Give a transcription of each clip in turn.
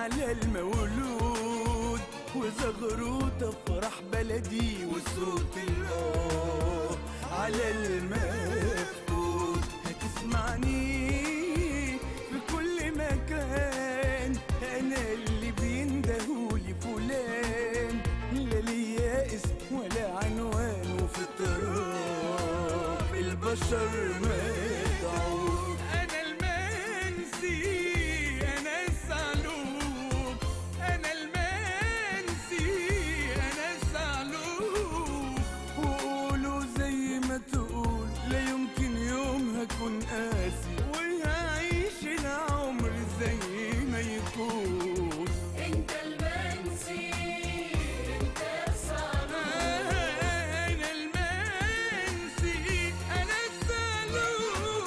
على المولود وزغروطة فرح بلدي وصوت الآه على المفقود هتسمعني في كل مكان أنا اللي بيندهولي فلان لا ليا اسم ولا عنوان وفي التراب البشر مدعوك أنا المنسي أنا الصعلوك أنا المنسي أنا الصعلوك وقولوا زي ما تقول لا يمكن يوم هكون قاسي وهعيش العمر زي ما يكون انت المنسي انت الصالون أنا المنسي أنا الصعلوك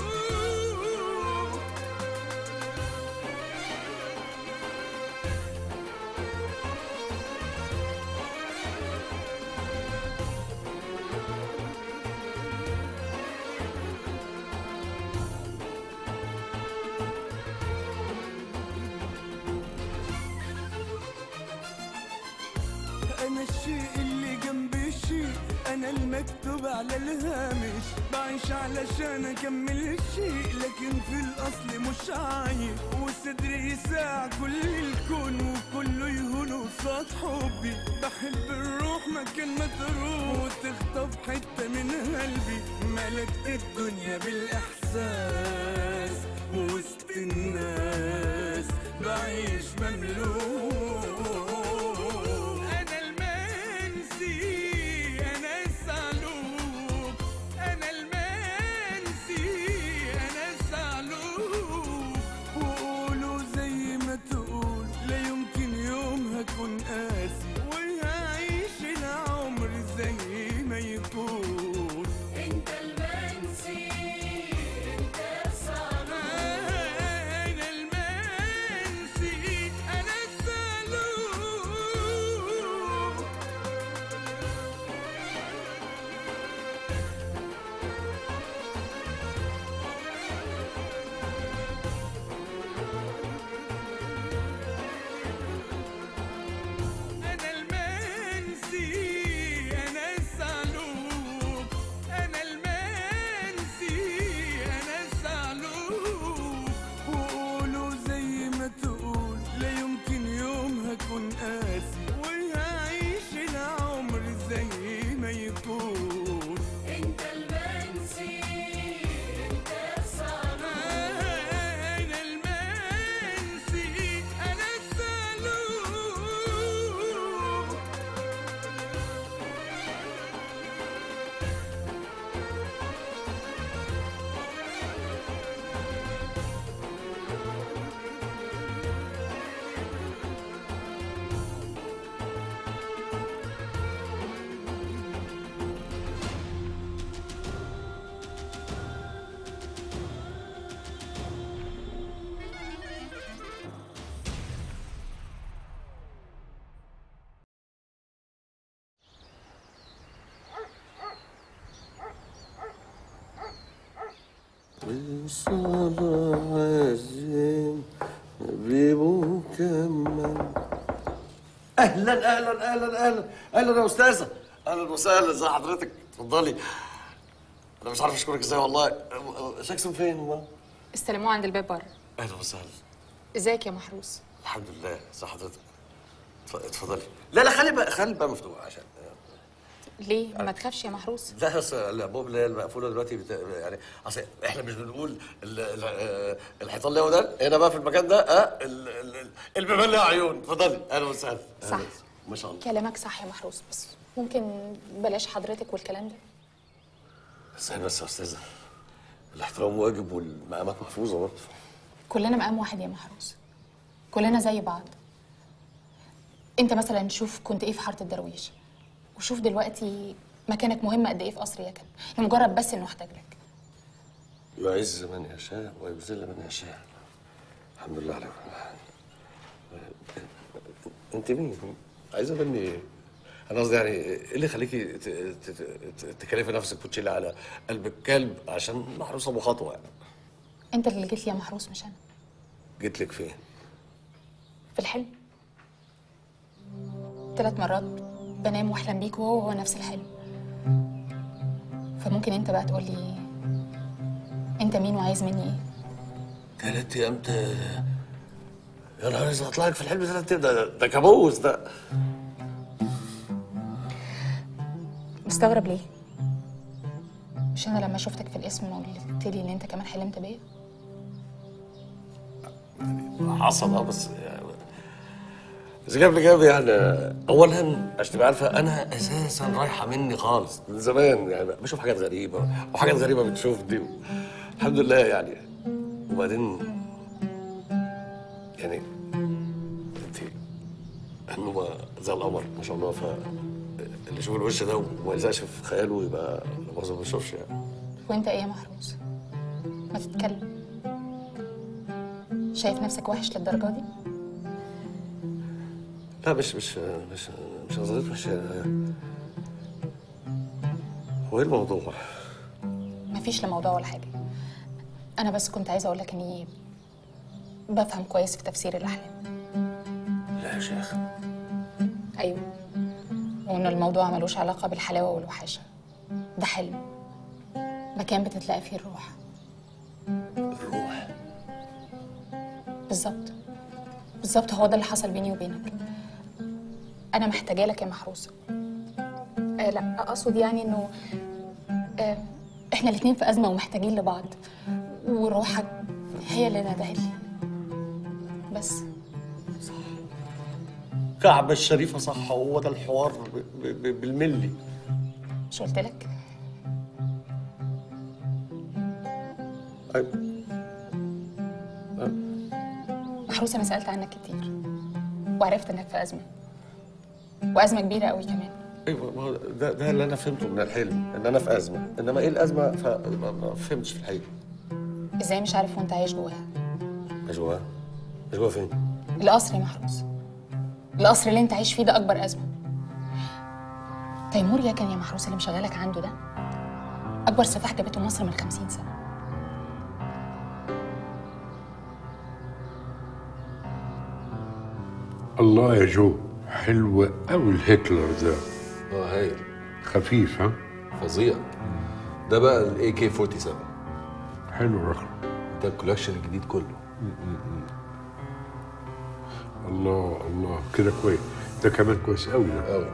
انا الشيء اللي جنب الشيء انا المكتوب على الهامش بعيش علشان اكمل الشيء لكن في الاصل مش عايش وصدري يساع كل الكون وكله يهون قصاد حبي بحب الروح مكان ما تروح وتخطف حته من قلبي ملكت الدنيا بالاحساس وسط الناس بعيش مملوك أنا المنسي أنا الصعلوك أنا المنسي أنا الصعلوك وقولوا زي ما تقول لا يمكن يوم هكون قاسي وهعيش العمر زي ما يكون انت المنسي انت الصالون أنا المنسي أنا الصعلوك أنا المنسي أنا الصعلوك أنا المنسي أنا الصعلوك وقولوا زي ما تقول لا يمكن يوم هكون قاسي وهعيش العمر زي ما يكون انت المنسي انت الصالون أنا المنسي أنا الصعلوك الصلاة عزيم بيبو كمل اهلا اهلا اهلا اهلا اهلا يا استاذه اهلا وسهلا ازي حضرتك اتفضلي انا مش عارف اشكرك ازاي والله شاكسون فين هو استلموه عند الباب بره اهلا وسهلا ازيك يا محروس الحمد لله ازي حضرتك اتف- اتفضلي لا لا خلي بقى خلي بقى مفتوح عشان ليه ما تخافش يا محروس لا بس الابواب اللي هي المقفوله دلوقتي بت... يعني اصل احنا مش بنقول ال... ال... آه، الحيطان اللي هو ده هنا بقى في المكان ده اه ال... ال... ال- البيبان لها عيون اتفضلي اهلا وسهلا أهلاً. صح. ما شاء الله كلامك صح يا محروس بس ممكن بلاش حضرتك والكلام ده ازاي بس يا استاذه الاحترام واجب والمقامات محفوظه برضه كلنا مقام واحد يا محروس كلنا زي بعض انت مثلا شوف كنت ايه في حاره الدرويش وشوف دلوقتي مكانك مهم قد ايه في قصر يكن لمجرد بس انه احتاج لك يعز من يشاء ويذل من يشاء الحمد لله على كل حال انت مين؟ عايزه مني ايه؟ انا قصدي يعني ايه اللي يخليكي ت- ت- ت- تكلفي نفسك وتشيلي على قلب الكلب عشان محروس ابو خطوه يعني انت اللي جيت لي يا محروس مش انا جيت لك فين؟ في الحلم ثلاث مرات بنام واحلم بيك وهو هو نفس الحلم فممكن انت بقى تقولي انت مين وعايز مني ايه تلات ايام ت... يا نهار اسود هطلع لك في الحلم تلات ايام ده ده كابوس ده مستغرب ليه مش انا لما شفتك في الاسم قلت لي ان انت كمان حلمت بيا حصل اه بس بس جاب لي جاب يعني اولا عشان تبقى عارفه انا اساسا رايحه مني خالص من زمان يعني بشوف حاجات غريبه وحاجات غريبه بتشوفني الحمد لله يعني وبعدين يعني انت النومه زي القمر ما شاء الله ف اللي يشوف الوش ده وما يلزقش في خياله يبقى لا مؤاخذة ما بيشوفش يعني وانت ايه يا محروس ما تتكلم شايف نفسك وحش للدرجه دي لا مش مش مش مش قصدي مش هو ايه الموضوع؟ مفيش لا موضوع ولا حاجه انا بس كنت عايزه اقول لك اني بفهم كويس في تفسير الاحلام لا يا شيخ ايوه وان الموضوع ملوش علاقه بالحلاوه والوحاشه ده حلم مكان بتتلاقى فيه الروح الروح بالظبط بالظبط هو ده اللي حصل بيني وبينك انا محتاجه لك يا محروسه آه لا اقصد يعني انه آه احنا الاتنين في ازمه ومحتاجين لبعض وروحك هي اللي ندهت لي بس كعبة الشريفة صح هو ده الحوار ب- ب- بالملي مش قلت لك أيوة. محروسه انا سالت عنك كتير وعرفت انك في ازمه وازمه كبيره قوي كمان ايوه ما هو ده ده اللي انا فهمته من الحلم ان انا في ازمه انما ايه الازمه فما ما فهمتش في الحقيقه ازاي مش عارف وانت عايش جواها مش جواها مش جواها فين؟ القصر يا محروس القصر اللي انت عايش فيه ده اكبر ازمه تيمور يا كان يا محروس اللي مشغلك عنده ده اكبر سفاح جابته مصر من خمسين سنه الله يا جو حلو قوي الهتلر ده اه هايل خفيف ها فظيع ده بقى الاي كي 47 حلو الرقم ده الكولكشن الجديد كله الله الله كده كويس ده كمان كويس قوي ده قوي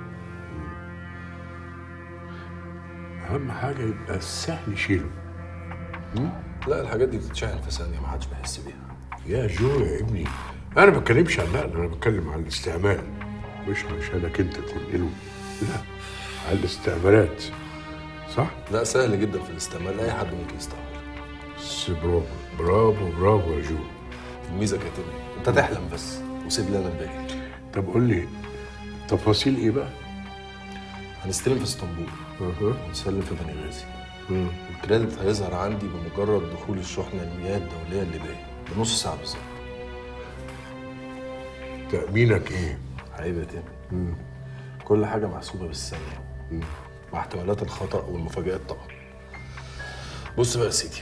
اهم حاجه يبقى سهل يشيله لا الحاجات دي بتتشحن في ثانيه ما حدش بيحس بيها يا جو يا ابني انا ما بتكلمش عن النقل انا بتكلم عن الاستعمال مش عشانك انت تنقله لا على الاستعمالات صح؟ لا سهل جدا في الاستعمال اي حد ممكن يستعمل بس برافو برافو برافو يا جو الميزه كانت إيه؟ انت تحلم بس وسيب لي انا الباقي طب قول لي تفاصيل ايه بقى؟ هنستلم في اسطنبول اها ونسلم في بني غازي مم. الكريدت هيظهر عندي بمجرد دخول الشحنه المياه الدوليه الليبيه بنص ساعه بالظبط تأمينك ايه؟ عيب يا تامر كل حاجه محسوبه بالثانيه مع احتمالات الخطا والمفاجآت طبعا بص بقى يا سيدي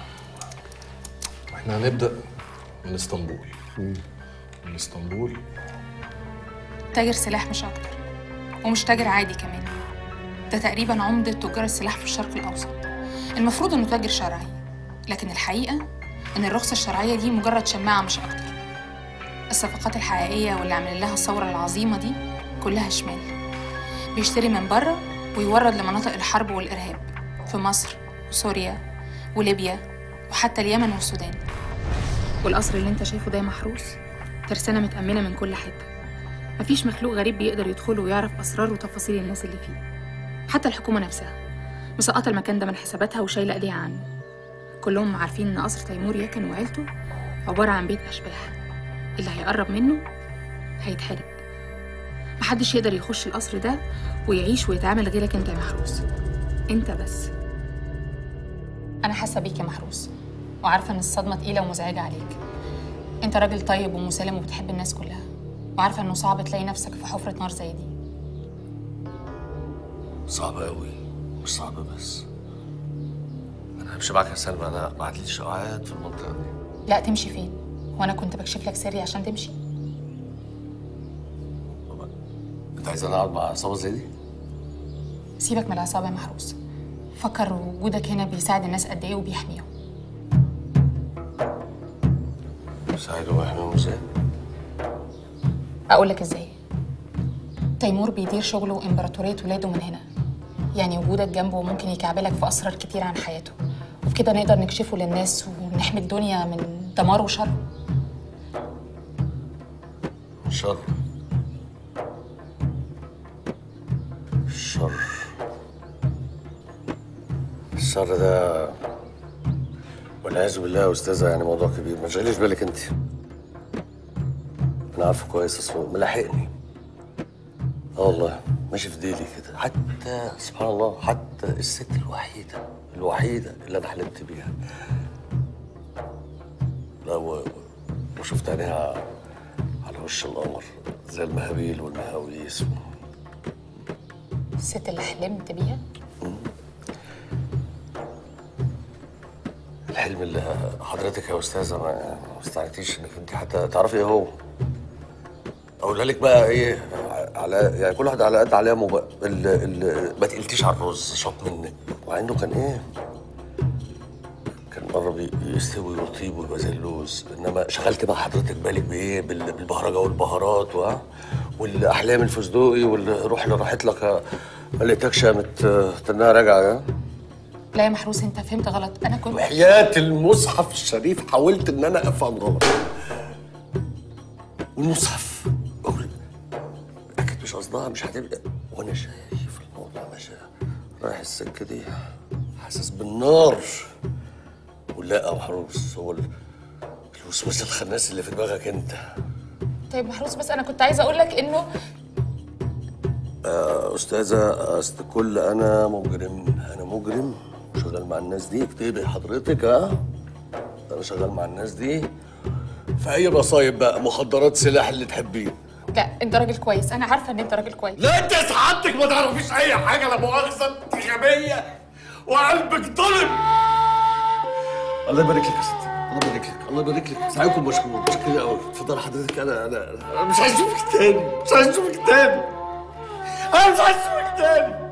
احنا هنبدا من اسطنبول من اسطنبول تاجر سلاح مش اكتر ومش تاجر عادي كمان ده تقريبا عمدة تجار السلاح في الشرق الأوسط المفروض إنه تاجر شرعي لكن الحقيقة إن الرخصة الشرعية دي مجرد شماعة مش أكتر الصفقات الحقيقية واللي عامل لها الثورة العظيمة دي كلها شمال بيشتري من بره ويورد لمناطق الحرب والإرهاب في مصر وسوريا وليبيا وحتى اليمن والسودان والقصر اللي انت شايفه ده يا محروس ترسانة متأمنة من كل حتة مفيش مخلوق غريب بيقدر يدخله ويعرف أسرار وتفاصيل الناس اللي فيه حتى الحكومة نفسها مسقطة المكان ده من حساباتها وشايلة إيديها عنه كلهم عارفين إن قصر تيمور يكن وعيلته عبارة عن بيت أشباح اللي هيقرب منه هيتحرق محدش يقدر يخش القصر ده ويعيش ويتعامل غيرك انت يا محروس انت بس انا حاسه بيك يا محروس وعارفه ان الصدمه تقيله ومزعجه عليك انت راجل طيب ومسالم وبتحب الناس كلها وعارفه انه صعب تلاقي نفسك في حفره نار زي دي صعبة أوي مش صعبة بس أنا همشي معاك يا سلمى أنا ما عنديش قاعد في المنطقة دي لا تمشي فين وانا كنت بكشف لك سري عشان تمشي انت عايز انا اقعد مع عصابه زي دي؟ سيبك من العصابة يا محروس فكر وجودك هنا بيساعد الناس قد ايه وبيحميهم ساعده واحميهم ازاي؟ اقول لك ازاي تيمور بيدير شغله وامبراطورية ولاده من هنا يعني وجودك جنبه ممكن يكعبلك في اسرار كتير عن حياته وبكده نقدر نكشفه للناس ونحمي الدنيا من دمار وشر شر الشر الشر ده والعياذ بالله يا استاذه يعني موضوع كبير ما تشغليش بالك انت انا عارفه كويس اصله ملاحقني اه والله ماشي في ديلي كده حتى سبحان الله حتى الست الوحيده الوحيده اللي انا حلمت بيها لا و... وشفت عينيها على وش القمر زي المهابيل والمهاويس الست اللي حلمت بيها الحلم اللي حضرتك يا استاذه ما ما استعنتيش انك انت حتى تعرفي ايه هو اقولها لك بقى ايه على يعني كل واحد على قد علامه بقى ال... ال... ما تقلتيش على الرز شاط منك مع انه كان ايه كان مره بي- يستوي ويطيب ويبقى زي اللوز انما شغلت بقى حضرتك بالك بايه بال- بالبهرجه والبهارات و والاحلام الفستقي والروح اللي راحت لك ما لقيتكش قامت تنها راجعه لا يا محروس انت فهمت غلط انا كنت وحياة المصحف الشريف حاولت ان انا افهم غلط والمصحف بقول اكيد مش قصدها مش هتبقى وانا شايف الموضوع ماشي رايح السكه دي حاسس بالنار ولا يا محروس هو ال- الوسواس الخناس اللي في دماغك انت طيب محروس بس انا كنت عايزه اقول لك انه يا استاذه اصل كل انا مجرم انا مجرم شغال مع الناس دي اكتبي حضرتك ها انا شغال مع الناس دي في اي مصايب بقى مخدرات سلاح اللي تحبيه لا انت راجل كويس انا عارفه ان انت راجل كويس لا انت سعادتك ما تعرفيش اي حاجه لا مؤاخذه انت غبيه وقلبك ظلم الله يبارك لك يا ستي الله يبارك لك الله يبارك لك سعيكم مشكور مشكور قوي اتفضل حضرتك انا انا انا مش عايز اشوفك تاني مش عايز اشوفك تاني انا مش عايز اشوفك تاني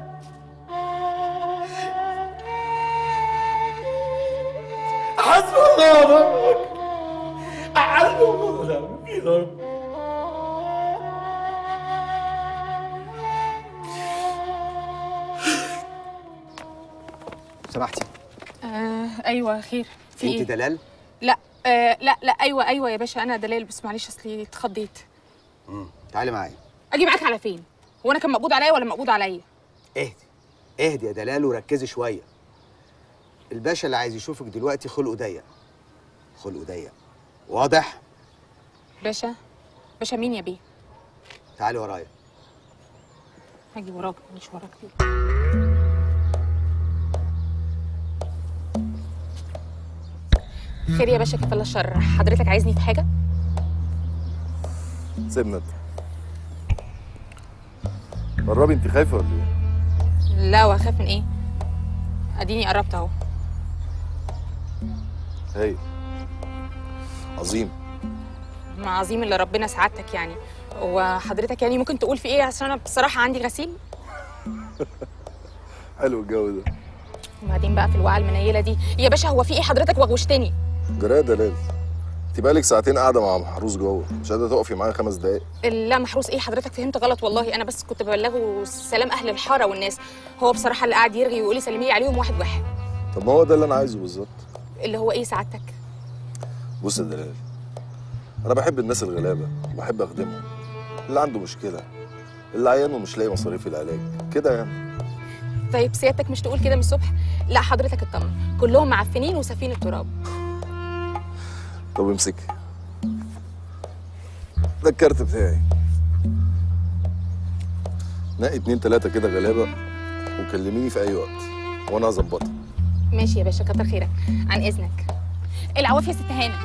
حسبي الله ونعم الوكيل حسبي الله ونعم الوكيل يا رب سمحتي آه ايوه خير في انت ايه دلال لا آه لا لا ايوه ايوه يا باشا انا دلال بس معلش اصلي اتخضيت تعالي معايا اجي معاك على فين هو انا كان مقبوض عليا ولا مقبوض عليا اهدي اهدي يا دلال وركزي شويه الباشا اللي عايز يشوفك دلوقتي خلقه ضيق خلقه ضيق واضح باشا باشا مين يا بيه تعالي ورايا هاجي وراك مش وراك ليه خير يا باشا كفى الله الشر حضرتك عايزني في حاجه سيبنا انت قربي انت خايفه ولا ايه؟ لا واخاف من ايه اديني قربت اهو هي عظيم مع عظيم اللي ربنا سعادتك يعني وحضرتك يعني ممكن تقول في ايه عشان انا بصراحه عندي غسيل حلو الجو ده وبعدين بقى في الوقعه المنيله دي يا باشا هو في ايه حضرتك وغوشتني جرايه دلال انت بقالك ساعتين قاعده مع محروس جوه مش قادره تقفي معايا خمس دقايق لا محروس ايه حضرتك فهمت غلط والله انا بس كنت ببلغه سلام اهل الحاره والناس هو بصراحه اللي قاعد يرغي ويقول لي سلمي لي عليهم واحد واحد طب ما هو ده اللي انا عايزه بالظبط اللي هو ايه سعادتك بص يا دلال انا بحب الناس الغلابه وبحب اخدمهم اللي عنده مشكله اللي عيان ومش لاقي مصاريف العلاج كده يعني طيب سيادتك مش تقول كده من الصبح لا حضرتك اطمن كلهم معفنين وسفين التراب طب امسكي ده الكارت بتاعي نقي اتنين تلاتة كده غلابة وكلميني في أي وقت وأنا هظبطها ماشي يا باشا كتر خيرك عن اذنك العوافي يا ست هانه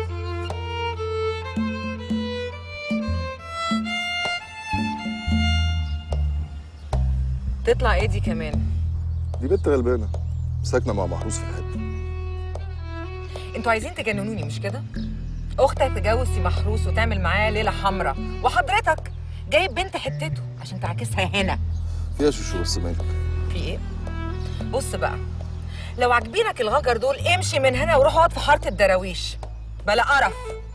تطلع ايه دي كمان دي بنت غلبانة ساكنة مع محروس في الحتة انتوا عايزين تجننوني مش كده اختك تجوز سي محروس وتعمل معاه ليله حمراء وحضرتك جايب بنت حتته عشان تعاكسها هنا فيها شوشو بس مالك في ايه بص بقى لو عاجبينك الغجر دول امشي من هنا وروح اقعد في حاره الدراويش بلا قرف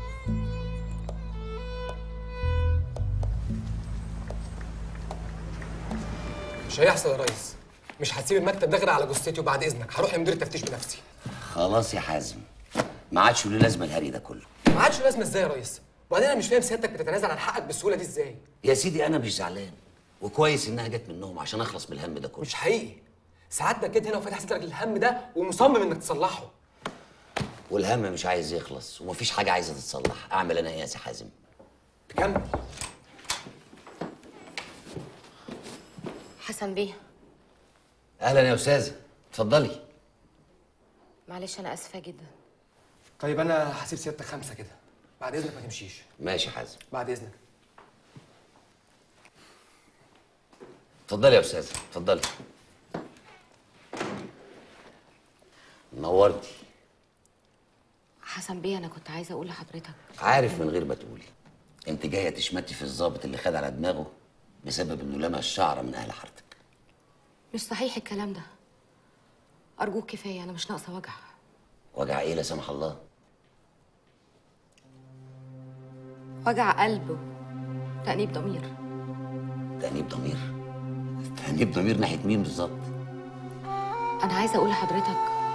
مش هيحصل يا ريس مش هسيب المكتب ده غير على جثتي وبعد اذنك هروح لمدير التفتيش بنفسي خلاص يا حازم ما عادش له لازمه الهري ده كله ما عادش لازمه ازاي يا ريس وبعدين انا مش فاهم سيادتك بتتنازل عن حقك بالسهوله دي ازاي يا سيدي انا مش زعلان وكويس انها جت منهم عشان اخلص من الهم ده كله مش حقيقي سعادتك جيت هنا وفاتح صدرك للهم ده ومصمم انك تصلحه والهم مش عايز يخلص ومفيش حاجه عايزه تتصلح اعمل انا ايه يا سي حازم تكمل حسن بيه اهلا يا استاذه اتفضلي معلش انا اسفه جدا طيب انا هسيب سيادتك خمسه كده بعد اذنك ما تمشيش ماشي يا حازم بعد اذنك اتفضلي يا استاذه اتفضلي نورتي حسن بيه انا كنت عايزه اقول لحضرتك عارف من غير ما تقولي انت جايه تشمتي في الضابط اللي خد على دماغه بسبب انه لمى الشعره من اهل حارتك مش صحيح الكلام ده ارجوك كفايه انا مش ناقصه وجع وجع ايه لا سمح الله وجع قلب تأنيب ضمير تأنيب ضمير تأنيب ضمير ناحية مين بالظبط؟ انا عايزه اقول لحضرتك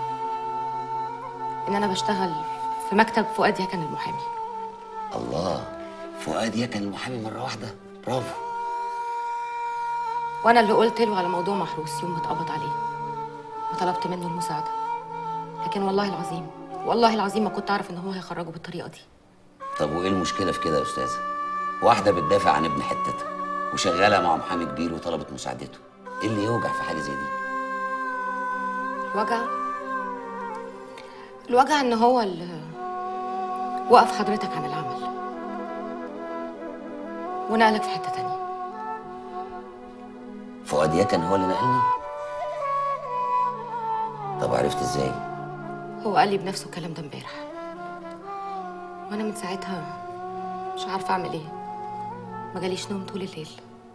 ان انا بشتغل في مكتب فؤاد يكن المحامي الله فؤاد يكن المحامي مرة واحدة برافو وانا اللي قلت له على موضوع محروس يوم ما اتقبض عليه وطلبت منه المساعده لكن والله العظيم والله العظيم ما كنت اعرف ان هو هيخرجه بالطريقه دي طب وإيه المشكلة في كده يا أستاذة؟ واحدة بتدافع عن ابن حتتها وشغالة مع محامي كبير وطلبت مساعدته إيه اللي يوجع في حاجة زي دي؟ الوجع الوجع ان هو اللي وقف حضرتك عن العمل ونقلك في حته تانية فؤاد يكن هو اللي نقلني؟ طب عرفت إزاي؟ هو قال لي بنفسه الكلام ده امبارح وانا من ساعتها مش عارفه اعمل ايه ما جاليش نوم طول الليل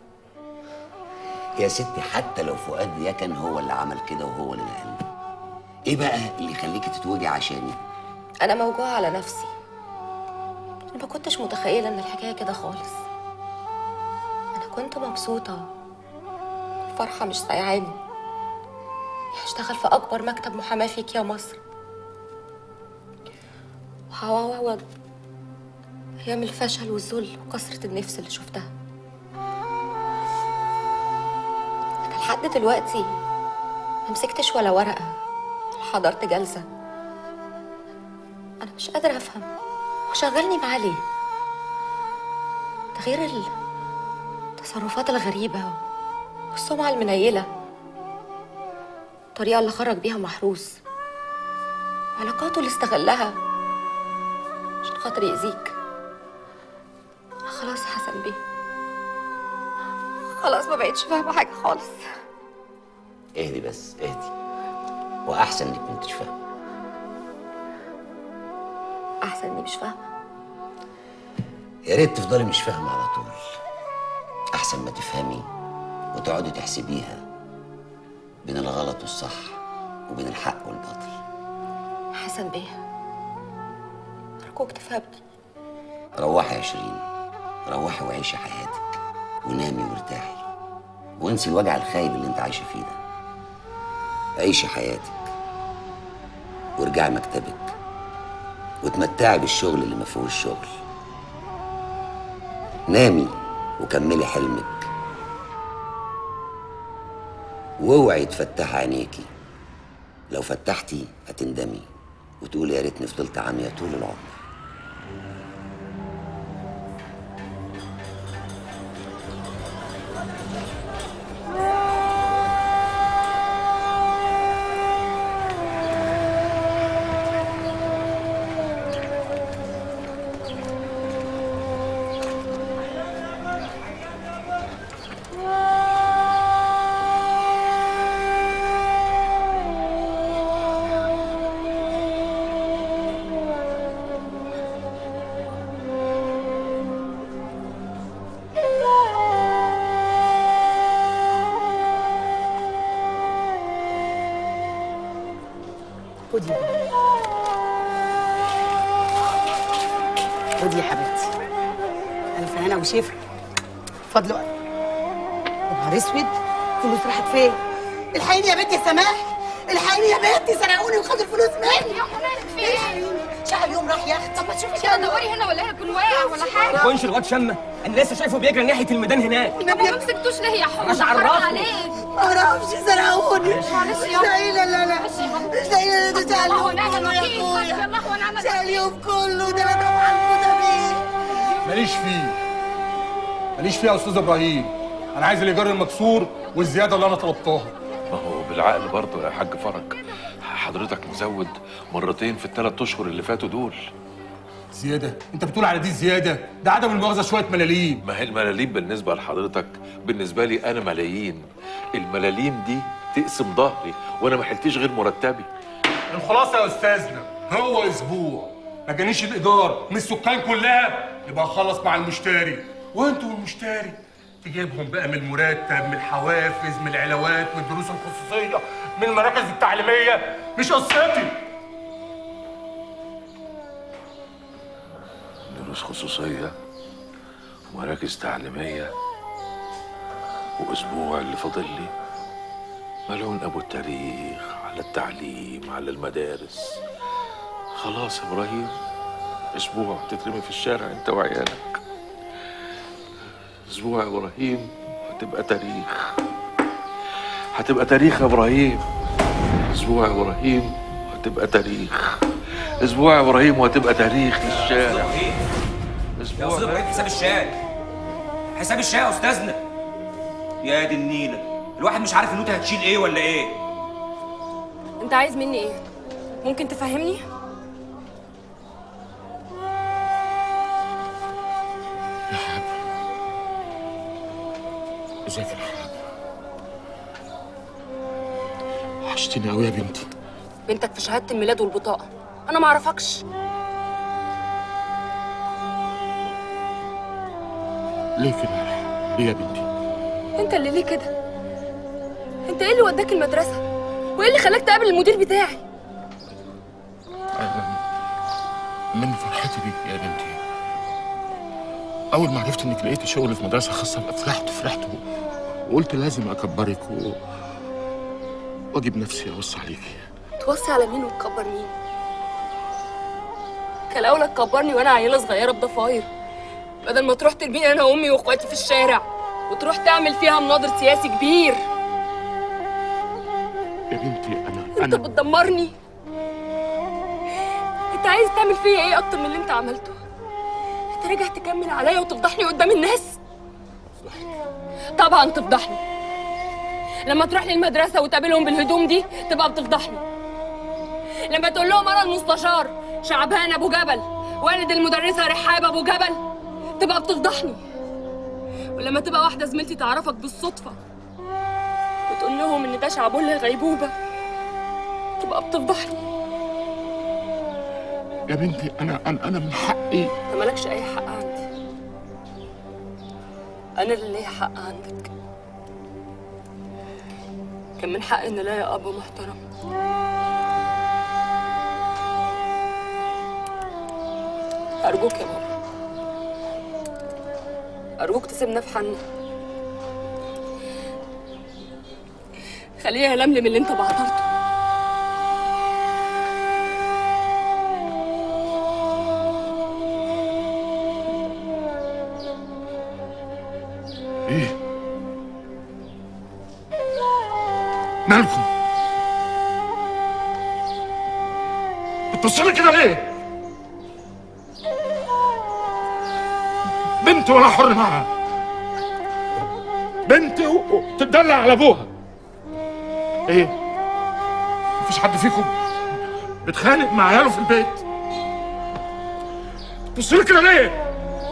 يا ستي حتى لو فؤاد يكن هو اللي عمل كده وهو اللي نقلني إيه بقى اللي يخليكي تتوجعي عشاني؟ انا موجوعه على نفسي انا ما كنتش متخيله ان الحكايه كده خالص انا كنت مبسوطه الفرحه مش سايعاني هشتغل في اكبر مكتب محاماه فيك يا مصر وهعوض ايام الفشل والذل وكسره النفس اللي شفتها لكن لحد دلوقتي ما مسكتش ولا ورقه ولا حضرت جلسه أنا مش قادرة أفهم هو شغلني معاه ليه؟ ده غير التصرفات الغريبة والسمعة المنيلة الطريقة اللي خرج بيها محروس علاقاته اللي استغلها عشان خاطر يأذيك أنا خلاص يا حسن بيه خلاص ما بقتش فاهمة حاجة خالص اهدي بس اهدي وأحسن إنك ما انتش فاهمة أحسن إني مش فاهمة يا ريت تفضلي مش فاهمة على طول أحسن ما تفهمي وتقعدي تحسبيها بين الغلط والصح وبين الحق والباطل حسن بيه أرجوك تفهمني روحي يا شيرين روحي وعيشي حياتك ونامي وارتاحي وانسي الوجع الخايب اللي انت عايشة فيه ده عيشي حياتك وارجعي مكتبك وتمتعي بالشغل اللي ما فيهوش شغل نامي وكملي حلمك واوعي تفتحي عينيكي لو فتحتي هتندمي وتقولي يا ريتني فضلت عامية طول العمر خدي خدي يا حبيبتي الف هنا وشفا فضل يا نهار اسود فلوس راحت فين الحقيني يا بنتي يا سماح الحقيني يا بنتي سرقوني وخدوا الفلوس مني يا مالك في ايه؟ شعب يوم راح ياخد طب ما تشوفي كده دوري هنا ولا هيكون واقع ولا حاجه يكونش الواد شمه انا لسه شايفه بيجري ناحيه الميدان هناك طب ما مسكتوش ليه يا حوش مش حرام عرفني. عليك ما اعرفش سرقوني معلش مش يا لاقي لا لا لا معلش يا بابا. مش لاقي لا ده حسبي شايل الله اليوم ونعم كله يا الوكيل حسبي اخويا الله ونعم شايل الوكيل اليوم كله ده انا طبعا المدامين ماليش فيه ماليش فيه يا استاذ ابراهيم انا عايز الايجار المكسور والزياده اللي انا طلبتها ما هو بالعقل برضه يا حاج فرج حضرتك مزود مرتين في الثلاث اشهر اللي فاتوا دول زياده انت بتقول على دي زياده ده عدم المؤاخذه شويه ملاليم ما هي الملاليم بالنسبه لحضرتك بالنسبه لي انا ملايين الملاليم دي تقسم ظهري وانا ما حلتيش غير مرتبي الخلاصه يا استاذنا هو اسبوع ما جانيش الايجار من السكان كلها يبقى اخلص مع المشتري وانتوا والمشتري تجيبهم بقى من المرتب من الحوافز من العلاوات من الدروس الخصوصيه من المراكز التعليميه مش قصتي دروس خصوصيه ومراكز تعليميه واسبوع اللي فاضل لي ملعون ابو التاريخ على التعليم على المدارس خلاص يا ابراهيم اسبوع تترمي في الشارع انت وعيالك اسبوع يا ابراهيم هتبقى تاريخ هتبقى تاريخ يا ابراهيم اسبوع يا ابراهيم هتبقى تاريخ اسبوع يا ابراهيم وهتبقى تاريخ للشارع يا استاذ ابراهيم حساب الشاي حساب الشاي يا استاذنا يا دي النيله الواحد مش عارف النوتة هتشيل ايه ولا ايه انت عايز مني ايه ممكن تفهمني ازيك يا حبيبي وحشتني قوي يا بنتي بنتك في شهاده الميلاد والبطاقه انا ما اعرفكش ليه كده ليه يا بنتي انت اللي ليه كده انت ايه اللي وداك المدرسه وايه اللي خلاك تقابل المدير بتاعي أنا من فرحتي بيك يا بنتي أول ما عرفت إنك لقيتي شغل في مدرسة خاصة فرحت فرحت و- وقلت لازم أكبرك و... وأجيب نفسي أبص عليكي توصي على مين وتكبر مين كان الاولى تكبرني وانا عيله صغيره بضفاير بدل ما تروح ترميني انا وامي واخواتي في الشارع وتروح تعمل فيها مناظر سياسي كبير يا بنتي أنا انت بتدمرني انت عايز تعمل فيا ايه اكتر من اللي انت عملته انت راجع تكمل عليا وتفضحني قدام الناس طبعا تفضحني لما تروح للمدرسه وتقابلهم بالهدوم دي تبقى بتفضحني لما تقول لهم انا المستشار شعبان ابو جبل والد المدرسه رحاب ابو جبل تبقى بتفضحني ولما تبقى واحده زميلتي تعرفك بالصدفه وتقول لهم ان ده شعبولة غيبوبه تبقى بتفضحني يا بنتي أنا أنا أنا من حقي انت مالكش اي حق عندي انا اللي ليا حق عندك كان من حق ان ليا اب محترم ارجوك يا بابا ارجوك تسيبنا في حالنا خليها لملم اللي انت بعترته إيه مالكم بتبصلي كده ليه بنت ولا حر معاها بنت و- وتدلع على ابوها ايه مفيش حد فيكم بيتخانق مع عياله في البيت بتبصلي كده ليه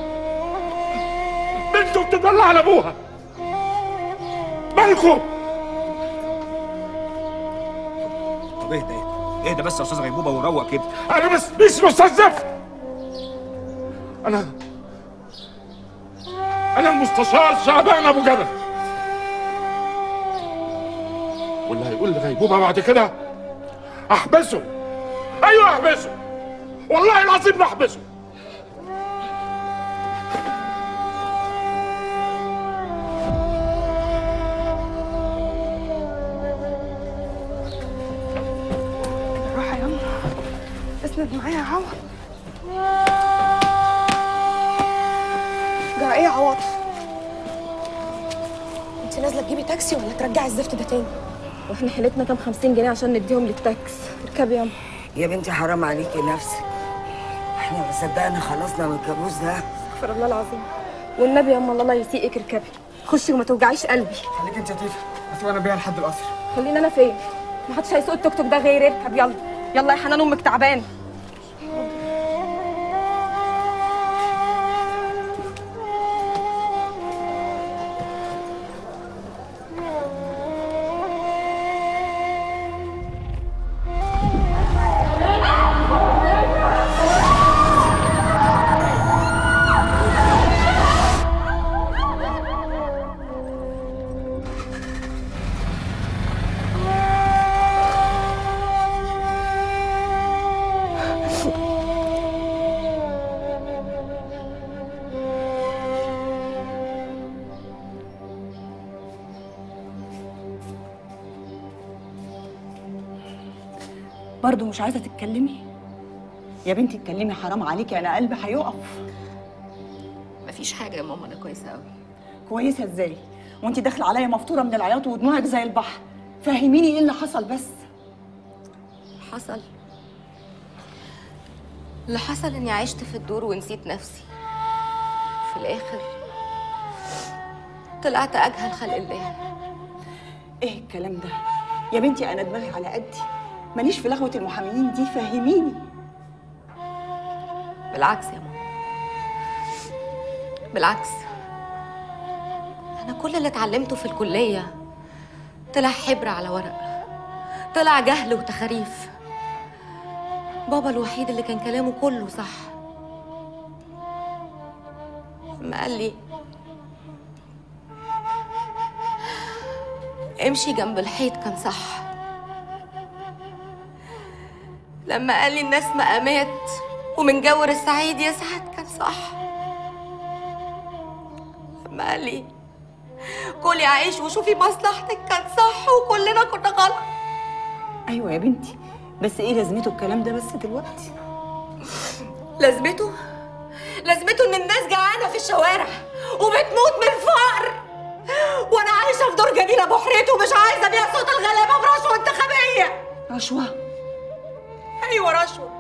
بنت وبتدلع على ابوها مالكم طب اهدى اهدى اهدى بس يا استاذ غيبوبه وروق كده انا بس اسمي استاذ زفت انا انا المستشار شعبان ابو جبل واللي هيقول لي غيبوبه بعد كده احبسه ما احبسه والله العظيم ما احبسه روح يا يما اسند معايا يا عوض جرى ايه يا عواطف انت نازله تجيبي تاكسي ولا ترجعي الزفت ده تاني واحنا حيلتنا كام 50 جنيه عشان نديهم للتاكس اركبي يما يا بنتي حرام عليكي نفسك احنا ما صدقنا خلصنا من الكابوس ده استغفر الله العظيم والنبي يما الله لا يسيئك اركبي خشي وما توجعيش قلبي خليك انت يا تيفا هسيب انا بيها لحد القصر خلينا انا فين ما حدش هيسوق التوك توك ده غيري اركب يلا يلا يا حنان امك تعبانه برضه مش عايزه تتكلمي يا بنتي اتكلمي حرام عليكي انا قلبي هيقف مفيش حاجه يا ماما انا كويسه قوي كويسه ازاي وانت داخله عليا مفطوره من العياط ودموعك زي البحر فهميني ايه اللي حصل بس حصل اللي حصل اني عشت في الدور ونسيت نفسي في الاخر طلعت اجهل خلق الله ايه الكلام ده يا بنتي انا دماغي على قدي ماليش في لغوه المحاميين دي فهميني بالعكس يا ماما بالعكس انا كل اللي اتعلمته في الكليه طلع حبر على ورق طلع جهل وتخاريف بابا الوحيد اللي كان كلامه كله صح لما قال لي امشي جنب الحيط كان صح لما قال لي الناس مقامات ومن جور السعيد يسعد كان صح لما قال لي كلي عيش وشوفي مصلحتك كان صح وكلنا كنا غلط ايوه يا بنتي بس ايه لازمته الكلام ده بس دلوقتي لازمته لازمته ان الناس جعانه في الشوارع وبتموت من الفقر وانا عايشه في دور جميله بحرته ومش عايزه ابيع صوت الغلابه برشوه انتخابيه رشوه ايوه رشوه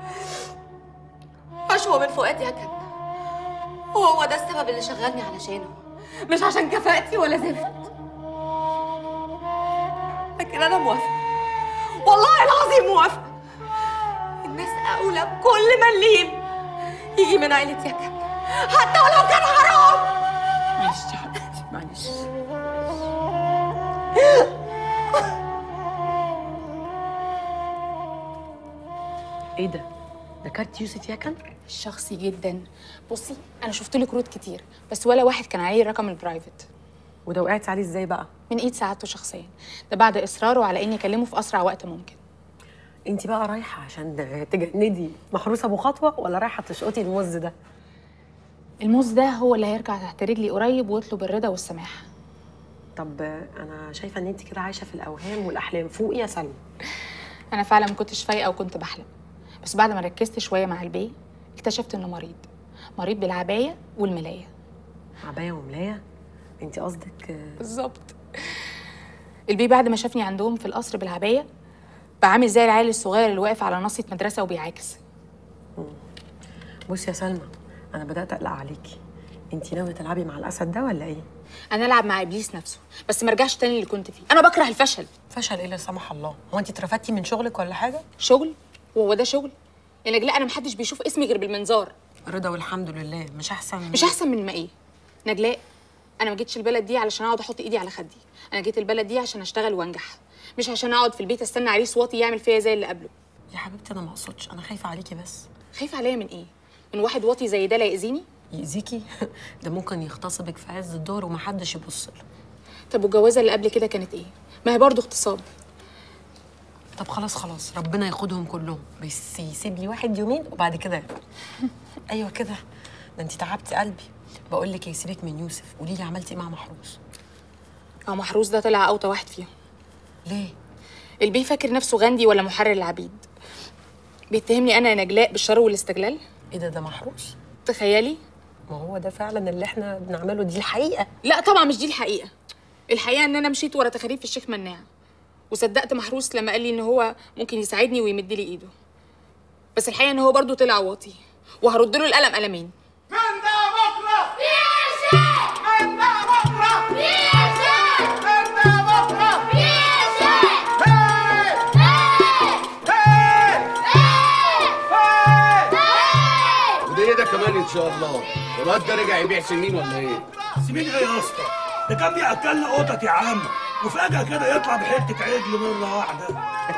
رشوه من فؤاد يكن وهو ده السبب اللي شغلني علشانه مش عشان كفاءتي ولا زفت لكن انا موافقه والله العظيم موافقه الناس اولى بكل مليم يجي من عيله يكن حتى ولو كان حرام معلش يا حبيبتي معلش ايه ده؟ ده كارت يوسف يكن؟ شخصي جدا بصي انا شفت له كروت كتير بس ولا واحد كان عليه الرقم البرايفت وده وقعت عليه ازاي بقى؟ من ايد سعادته شخصيا ده بعد اصراره على اني اكلمه في اسرع وقت ممكن انت بقى رايحه عشان تجندي محروس ابو خطوه ولا رايحه تشقطي الموز ده؟ الموز ده هو اللي هيرجع تحت رجلي قريب ويطلب الرضا والسماح طب انا شايفه ان انت كده عايشه في الاوهام والاحلام فوقي يا سلمى انا فعلا ما كنتش فايقه وكنت بحلم بس بعد ما ركزت شويه مع البي اكتشفت انه مريض مريض بالعبايه والملايه عبايه وملايه انت قصدك بالظبط البي بعد ما شافني عندهم في القصر بالعبايه بقى عامل زي العيال الصغير اللي واقف على ناصيه مدرسه وبيعاكس بصي يا سلمى انا بدات اقلق عليكي انت ناويه تلعبي مع الاسد ده ولا ايه انا العب مع ابليس نفسه بس ما ارجعش تاني اللي كنت فيه انا بكره الفشل فشل ايه لا سمح الله هو انت اترفدتي من شغلك ولا حاجه شغل وهو ده شغل يا نجلاء انا محدش بيشوف اسمي غير بالمنظار رضا والحمد لله مش احسن مش احسن من ما ايه نجلاء انا ما جيتش البلد دي علشان اقعد احط ايدي على خدي انا جيت البلد دي عشان اشتغل وانجح مش عشان اقعد في البيت استنى عريس واطي يعمل فيا زي اللي قبله يا حبيبتي انا ما اقصدش انا خايفه عليكي بس خايفه عليا من ايه من واحد واطي زي ده لا ياذيني يأذيكي ده ممكن يغتصبك في عز الظهر ومحدش يبص له طب والجوازه اللي قبل كده كانت ايه ما هي برضه اغتصاب طب خلاص خلاص ربنا ياخدهم كلهم بس يسيب لي واحد يومين وبعد كده ياخد. ايوه كده ده انت تعبتي قلبي بقول لك ايه سيبك من يوسف قولي لي عملتي ايه مع محروس اه محروس ده طلع اوطى واحد فيهم ليه البيه فاكر نفسه غاندي ولا محرر العبيد بيتهمني انا يا نجلاء بالشر والاستغلال ايه ده ده محروس تخيلي ما هو ده فعلا اللي احنا بنعمله دي الحقيقه لا طبعا مش دي الحقيقه الحقيقه ان انا مشيت ورا تخاريف الشيخ مناع وصدقت محروس لما قال لي ان هو ممكن يساعدني ويمد لي ايده بس الحقيقه ان هو برضو طلع واطي وهرد له القلم قلمين وده ايه ده كمان ان شاء الله الواد ده رجع يبيع سمين ولا ايه سمين ايه يا اسطى؟ ده كان بياكلنا قطط يا عم وفجأة كده يطلع بحتة عجل مرة واحدة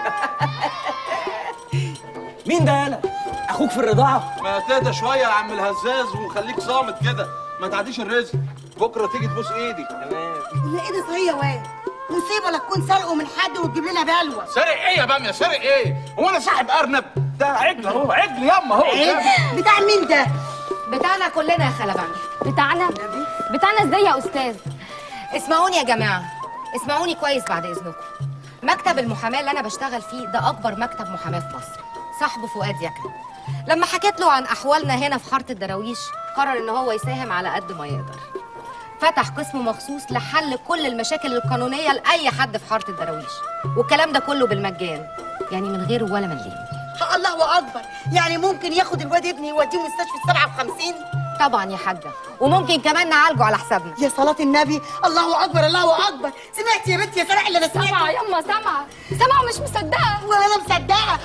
مين ده يالا؟ اخوك في الرضاعه؟ ما تهدى شويه يا عم الهزاز وخليك صامت كده ما تعديش الرزق بكره تيجي تبوس ايدي اللي ايدي صحيح يا واد مصيبه لا تكون سرقه من حد وتجيب لنا بلوى سارق ايه يا باميه سارق ايه هو انا صاحب ارنب ده عجل اهو عجل ياما اهو عجل؟ بتاع مين ده بتاعنا كلنا يا خلبان بتاعنا بتاعنا ازاي يا استاذ اسمعوني يا جماعه اسمعوني كويس بعد اذنكم مكتب المحاماه اللي انا بشتغل فيه ده اكبر مكتب محاماه في مصر صاحبه فؤاد يكن لما حكيت له عن احوالنا هنا في حاره الدراويش قرر ان هو يساهم على قد ما يقدر فتح قسم مخصوص لحل كل المشاكل القانونيه لاي حد في حاره الدراويش والكلام ده كله بالمجان يعني من غير ولا مليم الله اكبر يعني ممكن ياخد الواد ابني يوديه مستشفى 57 طبعا يا حاجه وممكن كمان نعالجه على حسابنا يا صلاة النبي الله أكبر الله أكبر سمعت يا بنتي يا سامع اللي أنا سمعته سامعة يما سامعة سامعة ومش مصدقة ولا أنا مصدقة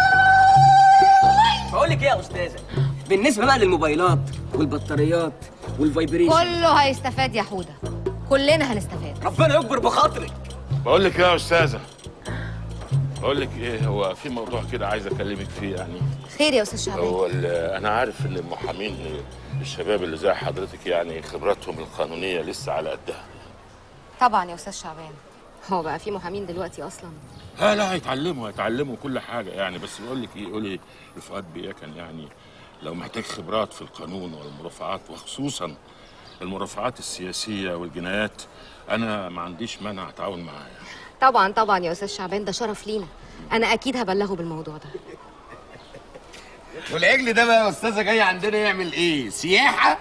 بقول لك ايه يا استاذه بالنسبه بقى للموبايلات والبطاريات والفايبريشن كله هيستفاد يا حوده كلنا هنستفاد ربنا يكبر بخاطرك بقول لك ايه يا استاذه بقول لك ايه هو في موضوع كده عايز اكلمك فيه يعني خير يا استاذ شعبان هو ال- انا عارف ان المحامين الشباب اللي زي حضرتك يعني خبراتهم القانونيه لسه على قدها طبعا يا استاذ شعبان هو بقى في محامين دلوقتي اصلا لا لا هيتعلموا هيتعلموا كل حاجه يعني بس بقول لك ايه قولي لفؤاد بيه كان يعني لو محتاج خبرات في القانون والمرافعات وخصوصا المرافعات السياسيه والجنايات انا ما عنديش مانع اتعاون معاه طبعا طبعا يا استاذ شعبان ده شرف لينا انا اكيد هبلغه بالموضوع ده والعجل ده بقى يا استاذه جاي عندنا يعمل ايه سياحه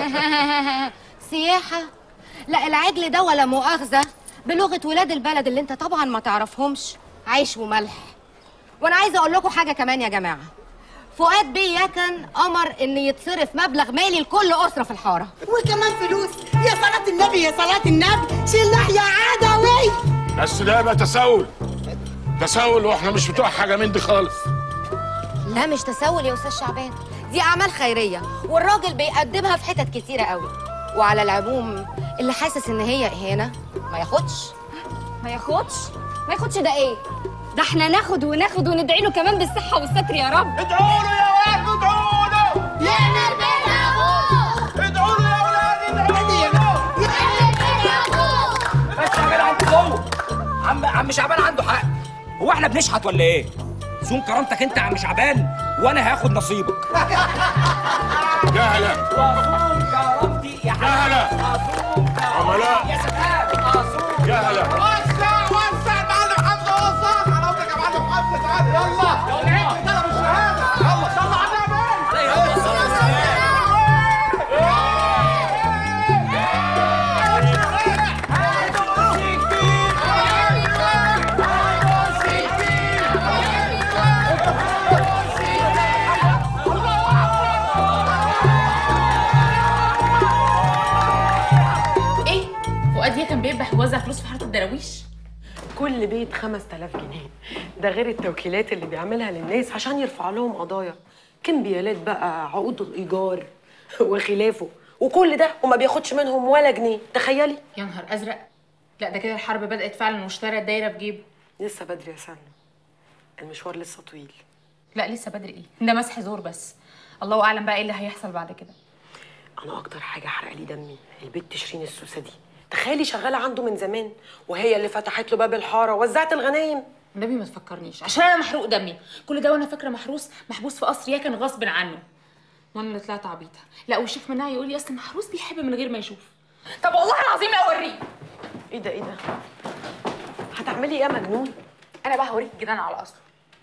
سياحه لا العجل ده ولا مؤاخذه بلغه ولاد البلد اللي انت طبعا ما تعرفهمش عيش وملح وانا عايزه اقول لكم حاجه كمان يا جماعه فؤاد بيه يكن امر ان يتصرف مبلغ مالي لكل اسره في الحاره وكمان فلوس يا صلاة النبي يا صلاة النبي شيل يا عدوي بس ده يبقى تساؤل تساؤل واحنا مش بتوع حاجه من دي خالص لا مش تسول يا استاذ شعبان دي اعمال خيريه والراجل بيقدمها في حتت كتيره قوي وعلى العموم اللي حاسس ان هي اهانه ما ياخدش ما ياخدش ما ياخدش ده ايه ده احنا ناخد وناخد وندعي له كمان بالصحة والستر يا رب ادعوا له يا ولاد ادعوا له يعمل بين ابوه ادعوا له يا ولاد ادعوا له بس يا جدع انت جوه عم عم شعبان عنده حق هو احنا بنشحت ولا ايه؟ زوم كرامتك انت يا عم شعبان وانا هاخد نصيبك جهلة واصوم كرامتي يا جهلة عملاء يا سلام اصوم جهلة وسع وسع معلم حمزه وسع كرامتك يا معلم حمزه تعالى يلا لو لعبت طلب الشهاده يلا صل على النبي ايه فؤاد يكن بيذبح ويوزع فلوس في حاره الدراويش كل بيت 5000 جنيه ده غير التوكيلات اللي بيعملها للناس عشان يرفع لهم قضايا كمبيالات بقى عقود الايجار وخلافه وكل ده وما بياخدش منهم ولا جنيه تخيلي يا نهار ازرق لا ده كده الحرب بدات فعلا واشترى الدايره في جيبه لسه بدري يا سنة المشوار لسه طويل لا لسه بدري ايه ده مسح زور بس الله اعلم بقى ايه اللي هيحصل بعد كده انا اكتر حاجه حرق لي دمي البت شيرين السوسه دي تخيلي شغاله عنده من زمان وهي اللي فتحت له باب الحاره وزعت الغنايم النبي ما تفكرنيش عشان انا محروق دمي كل ده وانا فاكره محروس محبوس في قصر يكن غصب عنه وانا اللي طلعت عبيطه لا والشيخ مناع يقول لي اصل محروس بيحب من غير ما يشوف طب والله العظيم لا اوريك ايه ده ايه ده هتعملي ايه يا مجنون انا بقى هوريك الجيران على اصله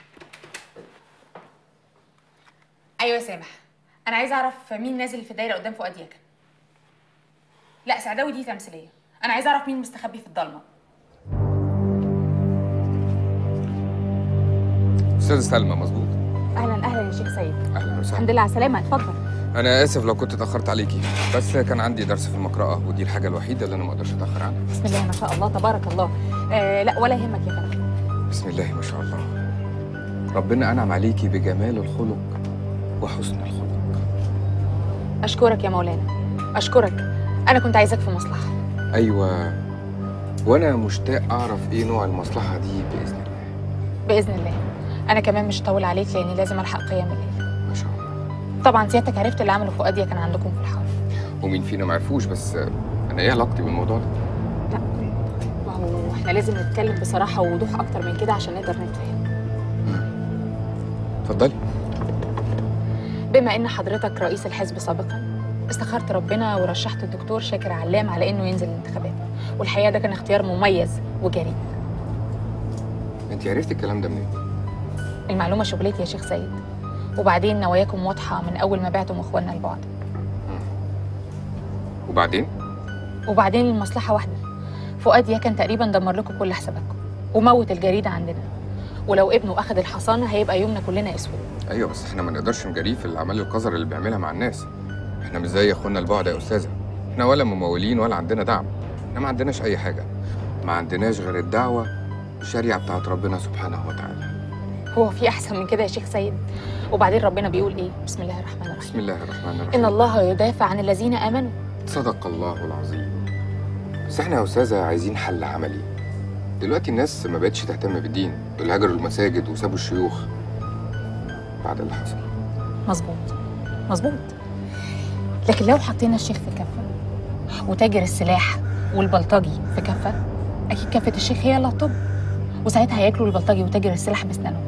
ايوه يا سامح انا عايزه اعرف مين نازل في الدايره قدام فؤاد يكن لا سعداوي دي تمثيليه انا عايزه اعرف مين مستخبي في الضلمه استاذ سلمى مظبوط اهلا اهلا يا شيخ سيد اهلا وسهلا الحمد لله على السلامه اتفضل انا اسف لو كنت اتاخرت عليكي بس كان عندي درس في المقرأة ودي الحاجه الوحيده اللي انا ما اقدرش اتاخر عنها بسم الله ما شاء الله تبارك الله آه لا ولا يهمك يا فندم بسم الله ما شاء الله ربنا انعم عليكي بجمال الخلق وحسن الخلق اشكرك يا مولانا اشكرك انا كنت عايزاك في مصلحه ايوه وانا مشتاق اعرف ايه نوع المصلحه دي باذن الله باذن الله انا كمان مش هطول عليك لاني لازم الحق قيام الليل ما شاء الله طبعا سيادتك عرفت اللي عمله فؤاد كان عندكم في الحاره ومين فينا ما عرفوش بس انا ايه علاقتي بالموضوع ده ما هو احنا لازم نتكلم بصراحه ووضوح اكتر من كده عشان نقدر نتفاهم اتفضلي بما ان حضرتك رئيس الحزب سابقا استخرت ربنا ورشحت الدكتور شاكر علام على انه ينزل الانتخابات والحقيقه ده كان اختيار مميز وجريء انت عرفتي الكلام ده منين المعلومه شغلتي يا شيخ سيد وبعدين نواياكم واضحه من اول ما بعتم اخواننا لبعض وبعدين وبعدين المصلحه واحده فؤاد يكن تقريبا دمر لكم كل حساباتكم وموت الجريده عندنا ولو ابنه اخذ الحصانه هيبقى يومنا كلنا اسود ايوه بس احنا ما نقدرش نجاريه في الاعمال القذر اللي بيعملها مع الناس احنا مش زي اخونا البعد يا استاذه احنا ولا ممولين ولا عندنا دعم احنا ما عندناش اي حاجه ما عندناش غير الدعوه الشريعه بتاعت ربنا سبحانه وتعالى هو في احسن من كده يا شيخ سيد وبعدين ربنا بيقول ايه بسم الله الرحمن الرحيم بسم الله الرحمن الرحيم ان الله يدافع عن الذين امنوا صدق الله العظيم بس احنا يا استاذه عايزين حل عملي دلوقتي الناس ما بقتش تهتم بالدين دول هاجروا المساجد وسابوا الشيوخ بعد اللي حصل مظبوط مظبوط لكن لو حطينا الشيخ في كفه وتاجر السلاح والبلطجي في كفه اكيد كفه الشيخ هي اللي هتطب وساعتها هياكلوا البلطجي وتاجر السلاح بسنانهم